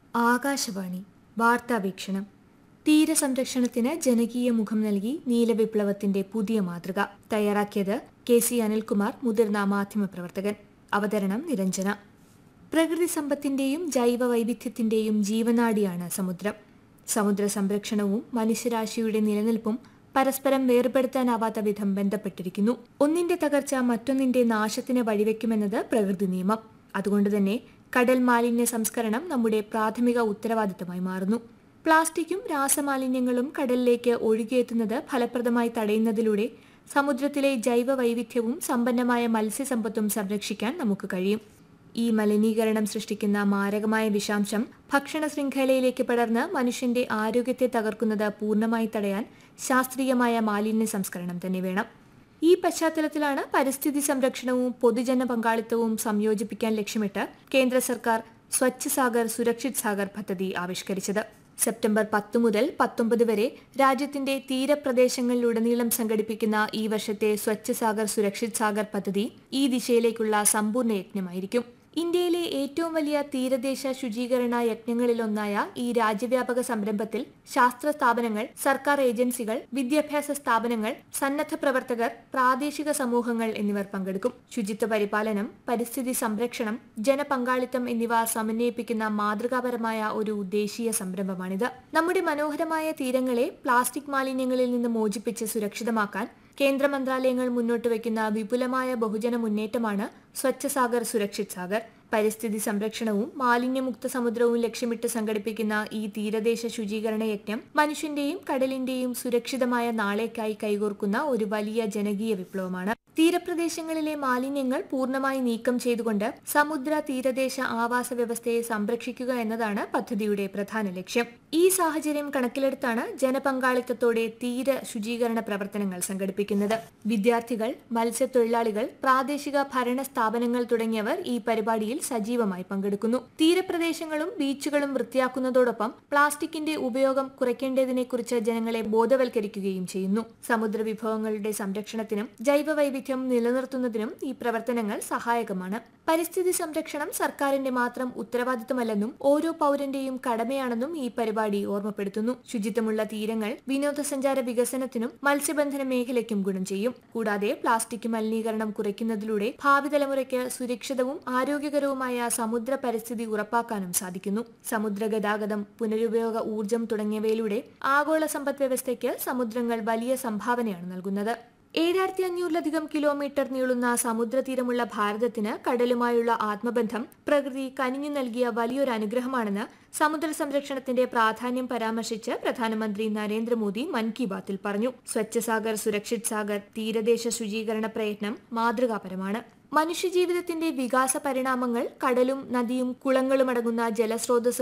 ആകാശവാണി വാർത്താവീക്ഷണം തീരസംരക്ഷണത്തിന് ജനകീയ മുഖം നൽകി നീലവിപ്ലവത്തിന്റെ പുതിയ മാതൃക തയ്യാറാക്കിയത് കെ സി അനിൽകുമാർ മുതിർന്ന മാധ്യമപ്രവർത്തകൻ അവതരണം നിരഞ്ജന പ്രകൃതി സമ്പത്തിന്റെയും ജൈവ വൈവിധ്യത്തിന്റെയും ജീവനാഡിയാണ് സമുദ്രം സമുദ്ര സംരക്ഷണവും മനുഷ്യരാശിയുടെ നിലനിൽപ്പും പരസ്പരം വേർപെടുത്താനാവാത്ത വിധം ബന്ധപ്പെട്ടിരിക്കുന്നു ഒന്നിന്റെ തകർച്ച മറ്റൊന്നിന്റെ നാശത്തിന് വഴിവെക്കുമെന്നത് പ്രകൃതി നിയമം അതുകൊണ്ട് തന്നെ കടൽ മാലിന്യ സംസ്കരണം നമ്മുടെ പ്രാഥമിക ഉത്തരവാദിത്തമായി മാറുന്നു പ്ലാസ്റ്റിക്കും രാസമാലിന്യങ്ങളും കടലിലേക്ക് ഒഴുകിയെത്തുന്നത് ഫലപ്രദമായി തടയുന്നതിലൂടെ സമുദ്രത്തിലെ ജൈവ വൈവിധ്യവും സമ്പന്നമായ മത്സ്യസമ്പത്തും സംരക്ഷിക്കാൻ നമുക്ക് കഴിയും ഈ മലിനീകരണം സൃഷ്ടിക്കുന്ന മാരകമായ വിഷാംശം ഭക്ഷണ ശൃംഖലയിലേക്ക് പടർന്ന് മനുഷ്യന്റെ ആരോഗ്യത്തെ തകർക്കുന്നത് പൂർണ്ണമായി തടയാൻ ശാസ്ത്രീയമായ മാലിന്യ സംസ്കരണം തന്നെ വേണം ഈ പശ്ചാത്തലത്തിലാണ് പരിസ്ഥിതി സംരക്ഷണവും പൊതുജന പങ്കാളിത്തവും സംയോജിപ്പിക്കാൻ ലക്ഷ്യമിട്ട് കേന്ദ്ര സർക്കാർ സ്വച്ഛ് സാഗർ സുരക്ഷിത് സാഗർ പദ്ധതി ആവിഷ്കരിച്ചത് സെപ്റ്റംബർ പത്ത് മുതൽ പത്തൊമ്പത് വരെ രാജ്യത്തിന്റെ തീരപ്രദേശങ്ങളിലുടനീളം സംഘടിപ്പിക്കുന്ന ഈ വർഷത്തെ സ്വച്ഛ് സാഗർ സുരക്ഷിത് സാഗർ പദ്ധതി ഈ ദിശയിലേക്കുള്ള സമ്പൂർണ്ണ യജ്ഞമായിരിക്കും ഇന്ത്യയിലെ ഏറ്റവും വലിയ തീരദേശ ശുചീകരണ യജ്ഞങ്ങളിലൊന്നായ ഈ രാജ്യവ്യാപക സംരംഭത്തിൽ ശാസ്ത്ര സ്ഥാപനങ്ങൾ സർക്കാർ ഏജൻസികൾ വിദ്യാഭ്യാസ സ്ഥാപനങ്ങൾ സന്നദ്ധ പ്രവർത്തകർ പ്രാദേശിക സമൂഹങ്ങൾ എന്നിവർ പങ്കെടുക്കും ശുചിത്വ പരിപാലനം പരിസ്ഥിതി സംരക്ഷണം ജനപങ്കാളിത്തം എന്നിവ സമന്വയിപ്പിക്കുന്ന മാതൃകാപരമായ ഒരു ദേശീയ സംരംഭമാണിത് നമ്മുടെ മനോഹരമായ തീരങ്ങളെ പ്ലാസ്റ്റിക് മാലിന്യങ്ങളിൽ നിന്ന് മോചിപ്പിച്ച് സുരക്ഷിതമാക്കാൻ കേന്ദ്ര മന്ത്രാലയങ്ങൾ മുന്നോട്ട് വയ്ക്കുന്ന വിപുലമായ ബഹുജന മുന്നേറ്റമാണ് സ്വച്ഛ സാഗർ സുരക്ഷിത് സാഗർ പരിസ്ഥിതി സംരക്ഷണവും മാലിന്യമുക്ത സമുദ്രവും ലക്ഷ്യമിട്ട് സംഘടിപ്പിക്കുന്ന ഈ തീരദേശ ശുചീകരണ യജ്ഞം മനുഷ്യന്റെയും കടലിന്റെയും സുരക്ഷിതമായ നാളേക്കായി കൈകോർക്കുന്ന ഒരു വലിയ ജനകീയ വിപ്ലവമാണ് തീരപ്രദേശങ്ങളിലെ മാലിന്യങ്ങൾ പൂർണ്ണമായി നീക്കം ചെയ്തുകൊണ്ട് സമുദ്ര തീരദേശ ആവാസ വ്യവസ്ഥയെ സംരക്ഷിക്കുക എന്നതാണ് പദ്ധതിയുടെ പ്രധാന ലക്ഷ്യം ഈ സാഹചര്യം കണക്കിലെടുത്താണ് ജനപങ്കാളിത്തത്തോടെ തീര ശുചീകരണ പ്രവർത്തനങ്ങൾ സംഘടിപ്പിക്കുന്നത് വിദ്യാർത്ഥികൾ മത്സ്യത്തൊഴിലാളികൾ പ്രാദേശിക ഭരണ സ്ഥാപനങ്ങൾ തുടങ്ങിയവർ ഈ പരിപാടിയിൽ സജീവമായി പങ്കെടുക്കുന്നു തീരപ്രദേശങ്ങളും ബീച്ചുകളും വൃത്തിയാക്കുന്നതോടൊപ്പം പ്ലാസ്റ്റിക്കിന്റെ ഉപയോഗം കുറയ്ക്കേണ്ടതിനെക്കുറിച്ച് ജനങ്ങളെ ബോധവൽക്കരിക്കുകയും ചെയ്യുന്നു സമുദ്ര വിഭവങ്ങളുടെ സംരക്ഷണത്തിനും ജൈവ വൈവിധ്യം നിലനിർത്തുന്നതിനും ഈ പ്രവർത്തനങ്ങൾ സഹായകമാണ് പരിസ്ഥിതി സംരക്ഷണം സർക്കാരിന്റെ മാത്രം ഉത്തരവാദിത്തമല്ലെന്നും ഓരോ പൗരന്റെയും കടമയാണെന്നും ഈ പരിപാടി ഓർമ്മപ്പെടുത്തുന്നു ശുചിത്വമുള്ള തീരങ്ങൾ വിനോദസഞ്ചാര വികസനത്തിനും മത്സ്യബന്ധന മേഖലയ്ക്കും ഗുണം ചെയ്യും കൂടാതെ പ്ലാസ്റ്റിക് മലിനീകരണം കുറയ്ക്കുന്നതിലൂടെ ഭാവി തലമുറയ്ക്ക് സുരക്ഷിതവും ആരോഗ്യകരവുമായ സമുദ്ര പരിസ്ഥിതി ഉറപ്പാക്കാനും സാധിക്കുന്നു സമുദ്ര ഗതാഗതം പുനരുപയോഗ ഊർജം തുടങ്ങിയവയിലൂടെ ആഗോള സമ്പദ് വ്യവസ്ഥയ്ക്ക് സമുദ്രങ്ങൾ വലിയ സംഭാവനയാണ് നൽകുന്നത് ഏഴായിരത്തി അഞ്ഞൂറിലധികം കിലോമീറ്റർ നീളുന്ന സമുദ്രതീരമുള്ള ഭാരതത്തിന് കടലുമായുള്ള ആത്മബന്ധം പ്രകൃതി കനിഞ്ഞു നൽകിയ വലിയൊരു അനുഗ്രഹമാണെന്ന് സമുദ്ര സംരക്ഷണത്തിന്റെ പ്രാധാന്യം പരാമർശിച്ച് പ്രധാനമന്ത്രി നരേന്ദ്രമോദി മൻ കി ബാത്തിൽ പറഞ്ഞു സ്വച്ഛ സാഗർ സുരക്ഷിത് സാഗർ തീരദേശ ശുചീകരണ പ്രയത്നം മാതൃകാപരമാണ് മനുഷ്യജീവിതത്തിന്റെ വികാസ പരിണാമങ്ങൾ കടലും നദിയും കുളങ്ങളും അടങ്ങുന്ന ജലസ്രോതസ്